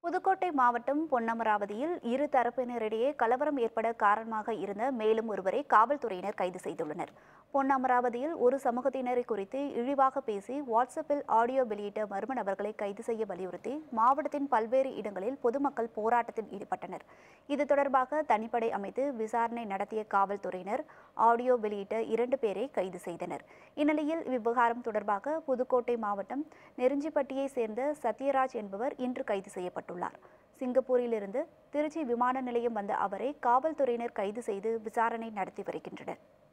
புதுக்கோட்டை மாவட்டம் பொன்னமராவதியில் இரு தரப்பினரிடையே கலவரம் ஏற்பட காரணமாக இருந்த மேலும் ஒருவரை காவல்துறையினர் கைது செய்துள்ளனர் பொன்னமராவதியில் ஒரு சமூகத்தினரை குறித்து இழிவாக பேசி வாட்ஸ்அப்பில் ஆடியோ வெளியிட்ட மர்ம நபர்களை கைது செய்ய வலியுறுத்தி மாவட்டத்தின் பல்வேறு இடங்களில் பொதுமக்கள் போராட்டத்தில் ஈடுபட்டனர் இது தொடர்பாக தனிப்படை அமைத்து விசாரணை நடத்திய காவல்துறையினர் ஆடியோ வெளியிட்ட இரண்டு பேரை கைது செய்தனர் இந்நிலையில் இவ்விவகாரம் தொடர்பாக புதுக்கோட்டை மாவட்டம் நெருஞ்சிப்பட்டியை சேர்ந்த சத்யராஜ் என்பவர் இன்று கைது செய்யப்பட்டுள்ளார் சிங்கப்பூரிலிருந்து திருச்சி விமான நிலையம் வந்த அவரை காவல்துறையினர் கைது செய்து விசாரணை நடத்தி வருகின்றனர்